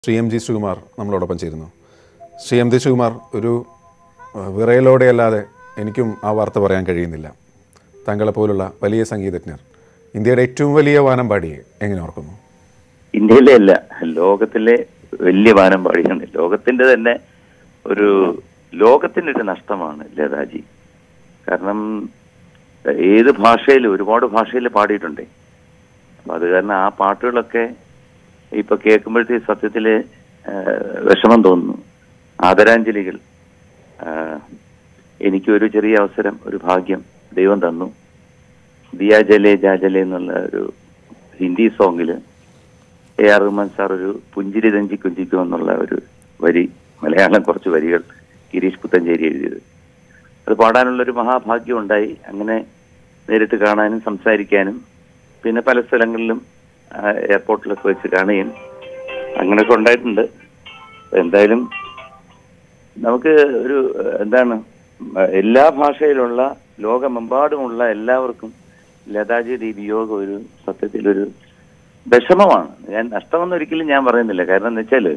Shri M G Sreekumar നമ്മളോടൊപ്പം ചേരുന്നു Shri M G Sreekumar ഒരു ആ, വിറയലോടെയല്ലാതെ എനിക്കും ആ വാർത്ത പറയാൻ കഴിയുന്നില്ല താങ്കളെ പോലുള്ള വലിയ സംഗീതജ്ഞർ ഇന്ത്യയുടെ ഏറ്റവും വലിയ വാനം പാടിയെ എങ്ങനെ ഓർക്കുന്നു ഇന്ത്യയിലെ അല്ല ലോകത്തിലെ വലിയ വാനമ്പാടിയാണ് ലോകത്തിന്റെ തന്നെ ഒരു ലോകത്തിന്റെ ഒരു നഷ്ടമാണ് ലതാജി കാരണം ഏത് ഭാഷയിൽ ഒരുപാട് ഭാഷയിൽ പാടിയിട്ടുണ്ട് അപ്പൊ അത് കാരണം ആ പാട്ടുകളൊക്കെ ഇപ്പൊ കേൾക്കുമ്പോഴത്തേക്ക് സത്യത്തില് ആ, വിഷമം തോന്നുന്നു ആദരാഞ്ജലികൾ ആ, എനിക്കൊരു ചെറിയ അവസരം ഒരു ഭാഗ്യം ദൈവം തന്നു ദിയാ ജലേ ജാ ജലേ എന്നുള്ള ഒരു ഹിന്ദി സോങ്ങില് എ ആർ റഹ്മാൻ സാർ ഒരു പുഞ്ചിരി തഞ്ചി കുഞ്ചിക്കും എന്നുള്ള ഒരു വരി മലയാളം കുറച്ച് വരികൾ ഗിരീഷ് പുത്തഞ്ചേരി എഴുതിയത് അത് പാടാനുള്ള ഒരു മഹാഭാഗ്യം ഉണ്ടായി അങ്ങനെ നേരിട്ട് കാണാനും സംസാരിക്കാനും പിന്നെ പല സ്ഥലങ്ങളിലും ആ, എയർപോർട്ടിലൊക്കെ വെച്ച് കാണുകയും അങ്ങനെയൊക്കെ ഉണ്ടായിട്ടുണ്ട് എന്തായാലും നമുക്ക് ഒരു ഏഹ്, എന്താണ് മ- എല്ലാ ഭാഷയിലുള്ള ലോകമെമ്പാടുമുള്ള എല്ലാവർക്കും ലതാജിയുടെ ഈ വിയോഗം ഒരു സത്യത്തിലൊരു വിഷമമാണ് ഞാൻ നഷ്ടമെന്ന് ഒരിക്കലും ഞാൻ പറയുന്നില്ല കാരണം എന്ന് വെച്ചാല്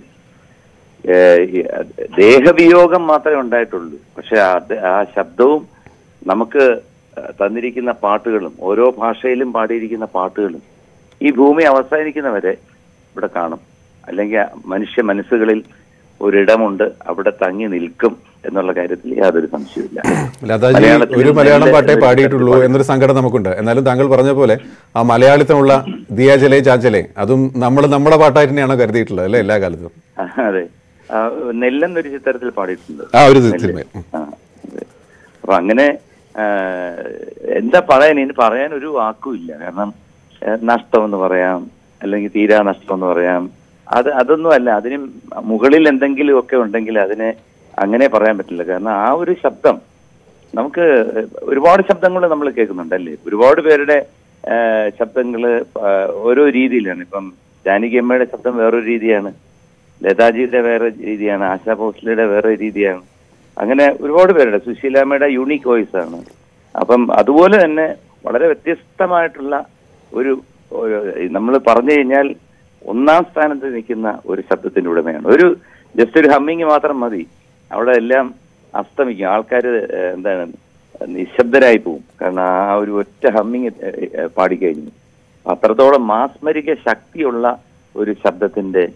ഏഹ്, ഈ ദേഹവിയോഗം മാത്രമേ ഉണ്ടായിട്ടുള്ളൂ പക്ഷെ അത് ആ ശബ്ദവും നമുക്ക് ഏഹ്, തന്നിരിക്കുന്ന പാട്ടുകളും ഓരോ ഭാഷയിലും പാടിയിരിക്കുന്ന പാട്ടുകളും ഈ ഭൂമി അവസാനിക്കുന്നവരെ ഇവിടെ കാണും അല്ലെങ്കിൽ മനുഷ്യ മനസ്സുകളിൽ ഒരിടമുണ്ട് അവിടെ തങ്ങി നിൽക്കും എന്നുള്ള കാര്യത്തിൽ യാതൊരു സംശയമില്ല ലതാജി മലയാളത്തിൽ ഒരു മലയാളം നല്ല പാട്ടേ ഒരു പാടിയിട്ടുള്ളൂ പാട്ട്. എന്നൊരു സങ്കടം നമുക്കുണ്ട് എന്നാലും താങ്കൾ പറഞ്ഞ പോലെ ആ മലയാളത്തിനുള്ള ദിയാജലേ ചാച്ചലേ അതും നമ്മൾ നമ്മുടെ പാട്ടായിട്ട് തന്നെയാണോ കരുതിയിട്ടുള്ളത് അല്ലേ എല്ലാ കാലത്തും ആ, അതെ ആ, നെല്ലെന്നൊരു ചിത്രത്തിൽ പാടിയിട്ടുണ്ട് ആ ഒരു നെല്ല്. സിനിമയിൽ ഉം. ആ, അതെ. അപ്പൊ അങ്ങനെ ആ, എന്താ പറയാൻ ഇനി പറയാൻ ഒരു വാക്കും ഇല്ല കാരണം ഏ, നഷ്ടമെന്ന് പറയാം അല്ലെങ്കിൽ തീരാ നഷ്ടമെന്ന് പറയാം അത് അതൊന്നും അല്ല അതിന് മുകളിൽ എന്തെങ്കിലും ഒക്കെ ഉണ്ടെങ്കിൽ അതിനെ അങ്ങനെ പറയാൻ പറ്റില്ല കാരണം ആ ഒരു ശബ്ദം നമുക്ക് ഒരുപാട് ശബ്ദങ്ങൾ നമ്മൾ കേൾക്കുന്നുണ്ടല്ലേ ഒരുപാട് പേരുടെ ശബ്ദങ്ങൾ ഓരോ രീതിയിലാണ് ഇപ്പം ജാനകി അമ്മയുടെ ശബ്ദം വേറൊരു രീതിയാണ് ലതാജിയുടെ വേറെ രീതിയാണ് ആശാ ഭോസ്ലയുടെ വേറെ രീതിയാണ് അങ്ങനെ ഒരുപാട് പേരുടെ സുശീലാമ്മയുടെ യൂണിക് വോയിസ് ആണ് അപ്പം അതുപോലെ തന്നെ വളരെ വ്യത്യസ്തമായിട്ടുള്ള ഒരു നമ്മൾ പറഞ്ഞു കഴിഞ്ഞാൽ ഒന്നാം സ്ഥാനത്ത് നിൽക്കുന്ന ഒരു ശബ്ദത്തിന്റെ ഉടമയാണ് ഒരു ജസ്റ്റ് ഒരു ഹമ്മിങ് മാത്രം മതി അവിടെ എല്ലാം അസ്തമിക്കും ആൾക്കാർ എന്താണ് നിശബ്ദരായി പോകും കാരണം ആ ഒരു ഒറ്റ ഹമ്മിങ് പാടിക്കഴിഞ്ഞു അത്രത്തോളം മാസ്മരിക ശക്തിയുള്ള ഒരു ശബ്ദത്തിന്റെ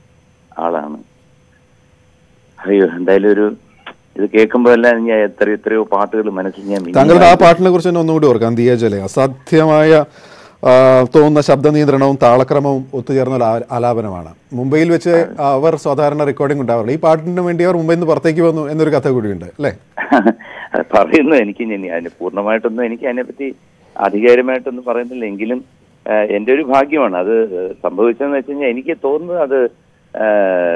ആളാണ് അയ്യോ എന്തായാലും ഒരു ഇത് കേൾക്കുമ്പോ എല്ലാം ഞാൻ എത്ര എത്രയോ പാട്ടുകൾ മനസ്സിൽ ഞാൻ മിന്നി താങ്കളുടെ ആ പാട്ടിനെ കുറിച്ച് തന്നെ ഒന്നുകൂടി ഓർക്കാം ദിയാജലേ അസാധ്യമായ ആ, തോന്നുന്ന ശബ്ദ നിയന്ത്രണവും താളക്രമവും ഒത്തുചേർന്ന ഒരു ആ- ആലാപനമാണ് മുംബൈയിൽ വെച്ച് അവർ സാധാരണ റെക്കോർഡിംഗ് ഉണ്ടാവാറില്ല ഈ പാട്ടിന് വേണ്ടി അവർ മുംബൈയിൽ നിന്ന് പുറത്തേക്ക് വന്നു എന്നൊരു കഥ കൂടിയുണ്ട് അല്ലേ അത് പറയുന്നു എനിക്ക് ഇനി അതിന് പൂർണ്ണമായിട്ടൊന്നും എനിക്ക് അതിനെപ്പറ്റി ആധികാരികമായിട്ടൊന്നും പറയുന്നില്ല എങ്കിലും ആ, എന്റെ ഒരു ഭാഗ്യമാണ് അത് സംഭവിച്ചതെന്ന് വെച്ച് കഴിഞ്ഞാൽ എനിക്ക് തോന്നുന്നത് അത് ആ,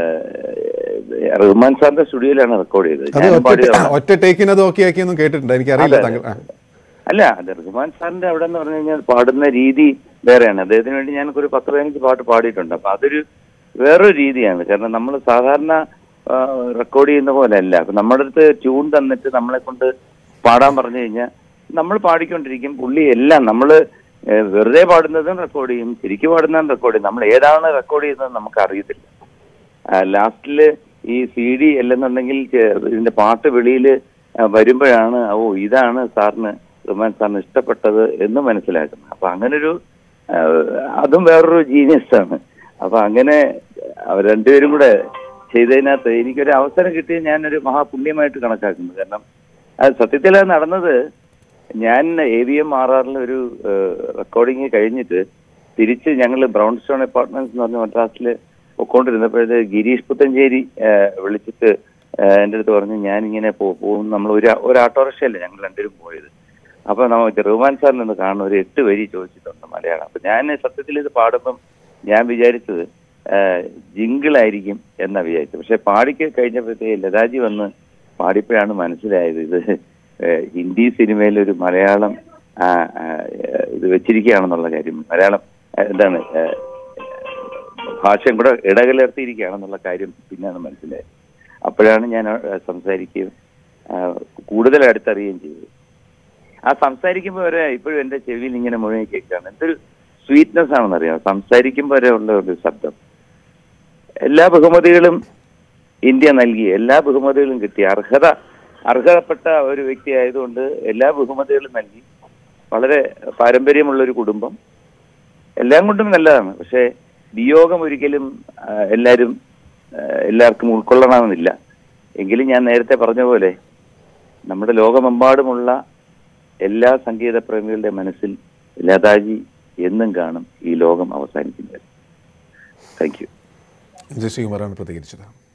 റഹ്മാൻ സാറിന്റെ സ്റ്റുഡിയോയിലാണ് റെക്കോർഡ് ചെയ്തത് അത് ഞാനും ഒറ്റ പാടിയതാണ് ഒറ്റ ടേക്കിന് അത് ഓക്കെ ആക്കിയൊന്നും കേട്ടിട്ടുണ്ട് എനിക്കറിയില്ല അതെ, താങ്കൾ ആ. അല്ല അത് റഹ്മാൻ സാറിന്റെ അവിടെ എന്ന് പറഞ്ഞു കഴിഞ്ഞാൽ പാടുന്ന രീതി വേറെയാണ് അദ്ദേഹത്തിന് വേണ്ടി ഞാൻ ഒരു പത്ത് പതിനഞ്ച് പാട്ട് പാടിയിട്ടുണ്ട് അപ്പൊ അതൊരു വേറൊരു രീതിയാണ് കാരണം നമ്മൾ സാധാരണ റെക്കോർഡ് ചെയ്യുന്ന പോലെ അല്ല അപ്പൊ നമ്മുടെ അടുത്ത് ട്യൂൺ തന്നിട്ട് നമ്മളെ കൊണ്ട് പാടാൻ പറഞ്ഞു കഴിഞ്ഞാൽ നമ്മൾ പാടിക്കൊണ്ടിരിക്കും പുള്ളി എല്ലാം നമ്മൾ വെറുതെ പാടുന്നതും റെക്കോർഡ് ചെയ്യും ശരിക്കും പാടുന്നതും റെക്കോർഡ് ചെയ്യും നമ്മൾ ഏതാണ് റെക്കോർഡ് ചെയ്യുന്നത് നമുക്ക് അറിയത്തില്ല ലാസ്റ്റില് ഈ സി ഡി അല്ലെന്നുണ്ടെങ്കിൽ ചെ- ഇതിന്റെ പാട്ട് വെളിയിൽ വരുമ്പോഴാണ് ഓ ഇതാണ് സാറിന് റഹ്മാൻ സാറിന് ഇഷ്ടപ്പെട്ടത് എന്ന് മനസ്സിലാക്കുന്നത് അപ്പൊ അങ്ങനൊരു ആ, അതും വേറൊരു ജീനിയസ് ആണ് അപ്പൊ അങ്ങനെ അവർ രണ്ടുപേരും കൂടെ ചെയ്തതിനകത്ത് എനിക്കൊരു അവസരം കിട്ടിയത് ഞാനൊരു മഹാപുണ്യമായിട്ട് കണക്കാക്കുന്നു കാരണം അത് സത്യത്തിൽ അത് നടന്നത് ഞാൻ എ വി എം ആർ ആറിൽ ഒരു റെക്കോർഡിങ് കഴിഞ്ഞിട്ട് തിരിച്ച് ഞങ്ങൾ ബ്രൗൺ സ്റ്റോൺ അപ്പാർട്ട്മെന്റ്സ് എന്ന് പറഞ്ഞ മദ്രാസിൽ പൊക്കോണ്ടിരുന്നപ്പോഴത് ഗിരീഷ് പുത്തഞ്ചേരി ആ, വിളിച്ചിട്ട് ആ, എൻ്റെ അടുത്ത് പറഞ്ഞു ഞാൻ ഇങ്ങനെ പോകും നമ്മൾ ഒരു ഒരു ഓട്ടോറിക്ഷയല്ലേ ഞങ്ങൾ രണ്ടുപേരും പോയത് അപ്പൊ നമുക്ക് റഹ്മാൻ സാറിന് ഒന്ന് കാണണം ഒരു എട്ട് വരി ചോദിച്ചിട്ടുണ്ട് മലയാളം അപ്പൊ ഞാൻ സത്യത്തിൽ ഇത് പാടുമ്പം ഞാൻ വിചാരിച്ചത് ജിങ്കിളായിരിക്കും എന്നാ വിചാരിച്ചത് പക്ഷെ പാടിക്ക് കഴിഞ്ഞപ്പോഴത്തേക്ക് ലതാജി വന്ന് പാടിയപ്പോഴാണ് മനസ്സിലായത് ഇത് ഏഹ്, ഹിന്ദി സിനിമയിൽ ഒരു മലയാളം ആ, ആ, ഇത് വെച്ചിരിക്കുകയാണെന്നുള്ള കാര്യം മലയാളം ആ, എന്താണ് ഏഹ്, ഭാഷയും കൂടെ ഇടകലർത്തിയിരിക്കുകയാണെന്നുള്ള കാര്യം പിന്നെയാണ് മനസ്സിലായത് അപ്പോഴാണ് ഞാൻ ആ, സംസാരിക്കുകയും ആ, കൂടുതൽ അടുത്തറിയുകയും ചെയ്തത് ആ സംസാരിക്കുമ്പോൾ വരെ ഇപ്പോഴും എന്റെ ചെവിയിൽ ഇങ്ങനെ മുഴുവൻ കേൾക്കുകയാണ് എന്തൊരു സ്വീറ്റ്നെസ് ആണെന്നറിയാം സംസാരിക്കുമ്പോൾ വരെ ഉള്ള ഒരു ശബ്ദം എല്ലാ ബഹുമതികളും ഇന്ത്യ നൽകി എല്ലാ ബഹുമതികളും കിട്ടി അർഹത അർഹതപ്പെട്ട ഒരു വ്യക്തി ആയതുകൊണ്ട് എല്ലാ ബഹുമതികളും നൽകി വളരെ പാരമ്പര്യമുള്ള ഒരു കുടുംബം എല്ലാം കൊണ്ടും നല്ലതാണ് പക്ഷേ വിയോഗം ഒരിക്കലും ആ, എല്ലാവരും ആ, എല്ലാവർക്കും ഉൾക്കൊള്ളണമെന്നില്ല എങ്കിലും ഞാൻ നേരത്തെ പറഞ്ഞ പോലെ നമ്മുടെ ലോകമെമ്പാടുമുള്ള എല്ലാ സംഗീത പ്രേമികളുടെ മനസ്സിൽ ലതാജി എന്നും കാണും ഈ ലോകം അവസാനിക്കുന്നത് താങ്ക് യു ജയശ്രീകുമാറാണ് പ്രതികരിച്ചത്